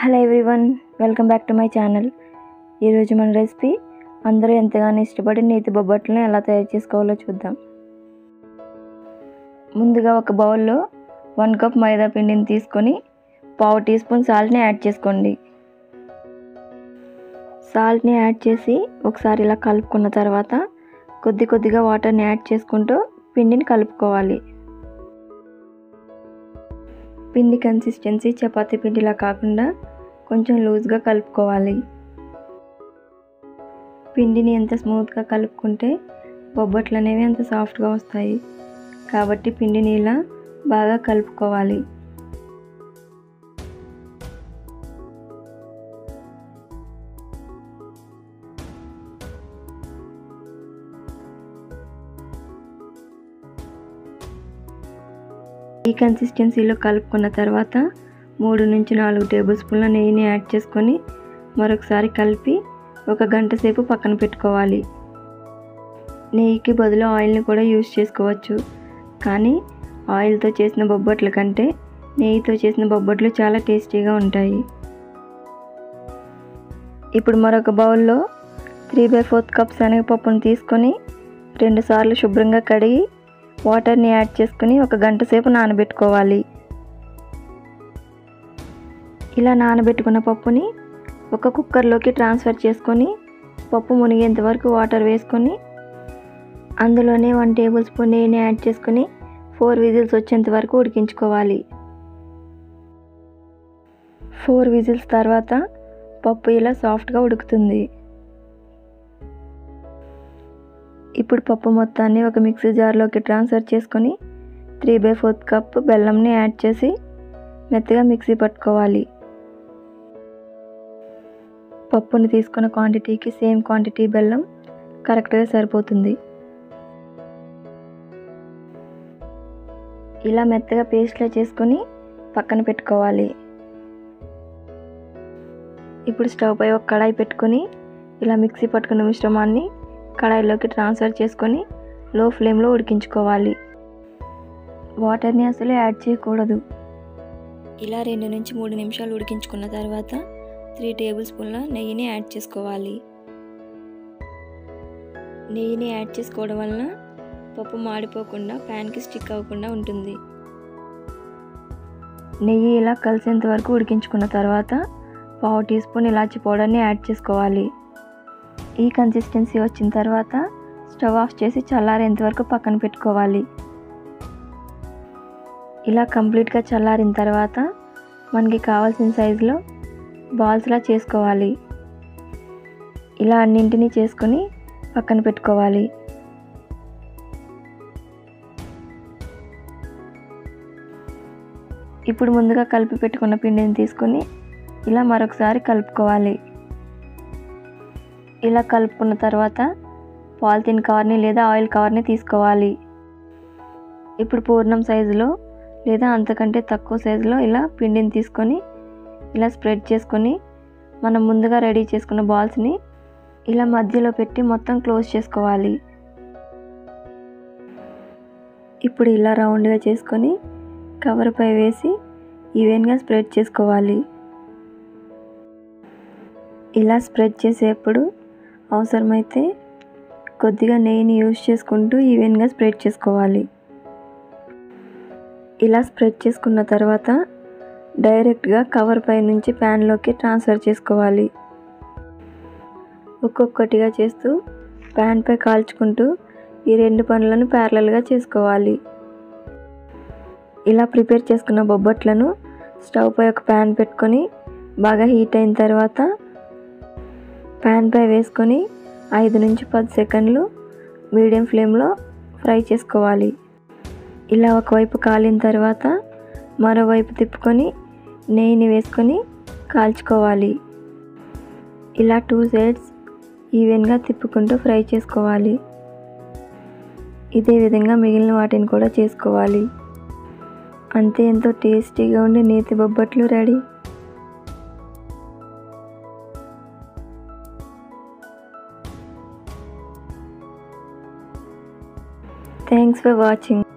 hello everyone welcome back to my channel ఈరోజు మన recipe అందరూ ఎంతగానో ఇష్టపడి నేతి బొబ్బట్లను ఎలా తయారు చేసుకోవాలో చూద్దాం ముందుగా ఒక బౌల్లో వన్ కప్ మైదా పిండిని తీసుకొని పావు టీ స్పూన్ సాల్ట్ని యాడ్ చేసుకోండి సాల్ట్ని యాడ్ చేసి ఒకసారి ఇలా కలుపుకున్న తర్వాత కొద్ది కొద్దిగా వాటర్ని యాడ్ చేసుకుంటూ పిండిని కలుపుకోవాలి పిండి కన్సిస్టెన్సీ చపాతీ పిండిలా కాకుండా కొంచెం లూజ్గా కలుపుకోవాలి పిండిని ఎంత స్మూత్గా కలుపుకుంటే బొబ్బట్లు అనేవి అంత సాఫ్ట్గా వస్తాయి కాబట్టి పిండిని ఇలా బాగా కలుపుకోవాలి ఈ కన్సిస్టెన్సీలో కలుపుకున్న తర్వాత మూడు నుంచి నాలుగు టేబుల్ స్పూన్ల నెయ్యిని యాడ్ చేసుకొని మరొకసారి కలిపి ఒక గంట సేపు పక్కన పెట్టుకోవాలి నెయ్యికి బదులు ఆయిల్ని కూడా యూస్ చేసుకోవచ్చు కానీ ఆయిల్తో చేసిన బొబ్బట్ల కంటే నెయ్యితో చేసిన బొబ్బట్లు చాలా టేస్టీగా ఉంటాయి ఇప్పుడు మరొక బౌల్లో త్రీ బై ఫోర్త్ కప్ శనగపప్పును తీసుకొని రెండుసార్లు శుభ్రంగా కడిగి వాటర్ని యాడ్ చేసుకుని ఒక గంట సేపు నానబెట్టుకోవాలి ఇలా నానబెట్టుకున్న పప్పుని ఒక కుక్కర్లోకి ట్రాన్స్ఫర్ చేసుకొని పప్పు మునిగేంత వరకు వాటర్ వేసుకొని అందులోనే వన్ టేబుల్ స్పూన్ నెయ్యిని యాడ్ చేసుకొని ఫోర్ విజిల్స్ వచ్చేంత వరకు ఉడికించుకోవాలి ఫోర్ విజిల్స్ తర్వాత పప్పు ఇలా సాఫ్ట్గా ఉడుకుతుంది ఇప్పుడు పప్పు మొత్తాన్ని ఒక మిక్సీ జార్లోకి ట్రాన్స్ఫర్ చేసుకొని త్రీ బై ఫోర్త్ కప్ బెల్లంని యాడ్ చేసి మెత్తగా మిక్సీ పట్టుకోవాలి పప్పుని తీసుకున్న క్వాంటిటీకి సేమ్ క్వాంటిటీ బెల్లం కరెక్ట్గా సరిపోతుంది ఇలా మెత్తగా పేస్ట్లా చేసుకొని పక్కన పెట్టుకోవాలి ఇప్పుడు స్టవ్ పై ఒక కడాయి పెట్టుకొని ఇలా మిక్సీ పట్టుకున్న మిశ్రమాన్ని కడాయిలోకి ట్రాన్స్ఫర్ చేసుకొని లో ఫ్లేమ్లో ఉడికించుకోవాలి వాటర్ని అసలు యాడ్ చేయకూడదు ఇలా రెండు నుంచి మూడు నిమిషాలు ఉడికించుకున్న తర్వాత త్రీ టేబుల్ స్పూన్ల నెయ్యిని యాడ్ చేసుకోవాలి నెయ్యిని యాడ్ చేసుకోవడం వలన పప్పు మాడిపోకుండా ప్యాన్కి స్టిక్ అవ్వకుండా ఉంటుంది నెయ్యి ఇలా కలిసేంత వరకు ఉడికించుకున్న తర్వాత పావు టీ స్పూన్ ఇలాచి పౌడర్ని యాడ్ చేసుకోవాలి ఈ కన్సిస్టెన్సీ వచ్చిన తర్వాత స్టవ్ ఆఫ్ చేసి చల్లారేంత వరకు పక్కన పెట్టుకోవాలి ఇలా కంప్లీట్గా చల్లారిన తర్వాత మనకి కావాల్సిన సైజులో బాల్స్లా చేసుకోవాలి ఇలా అన్నింటినీ చేసుకొని పక్కన పెట్టుకోవాలి ఇప్పుడు ముందుగా కలిపి పెట్టుకున్న పిండిని తీసుకొని ఇలా మరొకసారి కలుపుకోవాలి ఇలా కలుపుకున్న తర్వాత పాలిథిన్ కవర్ని లేదా ఆయిల్ కవర్ని తీసుకోవాలి ఇప్పుడు పూర్ణం సైజులో లేదా అంతకంటే తక్కువ సైజులో ఇలా పిండిని తీసుకొని ఇలా స్ప్రెడ్ చేసుకొని మనం ముందుగా రెడీ చేసుకున్న బాల్స్ని ఇలా మధ్యలో పెట్టి మొత్తం క్లోజ్ చేసుకోవాలి ఇప్పుడు ఇలా రౌండ్గా చేసుకొని కవర్పై వేసి ఈవెన్గా స్ప్రెడ్ చేసుకోవాలి ఇలా స్ప్రెడ్ చేసేప్పుడు అవసరమైతే కొద్దిగా నెయ్యిని యూజ్ చేసుకుంటూ ఈవెన్గా స్ప్రెడ్ చేసుకోవాలి ఇలా స్ప్రెడ్ చేసుకున్న తర్వాత డైరెక్ట్గా కవర్ పై నుంచి ప్యాన్లోకి ట్రాన్స్ఫర్ చేసుకోవాలి ఒక్కొక్కటిగా చేస్తూ ప్యాన్పై కాల్చుకుంటూ ఈ రెండు పనులను ప్యారలల్గా చేసుకోవాలి ఇలా ప్రిపేర్ చేసుకున్న బొబ్బట్లను స్టవ్ పై ఒక ప్యాన్ పెట్టుకొని బాగా హీట్ అయిన తర్వాత ప్యాన్ పై వేసుకొని ఐదు నుంచి పది సెకండ్లు మీడియం ఫ్లేమ్లో ఫ్రై చేసుకోవాలి ఇలా ఒకవైపు కాలిన తర్వాత మరోవైపు తిప్పుకొని నెయ్యిని వేసుకొని కాల్చుకోవాలి ఇలా టూ సైడ్స్ ఈవెన్గా తిప్పుకుంటూ ఫ్రై చేసుకోవాలి ఇదే విధంగా మిగిలిన వాటిని కూడా చేసుకోవాలి అంతే ఎంతో టేస్టీగా ఉండే నేతి బొబ్బట్లు రెడీ థ్యాంక్స్ ఫర్ వాచింగ్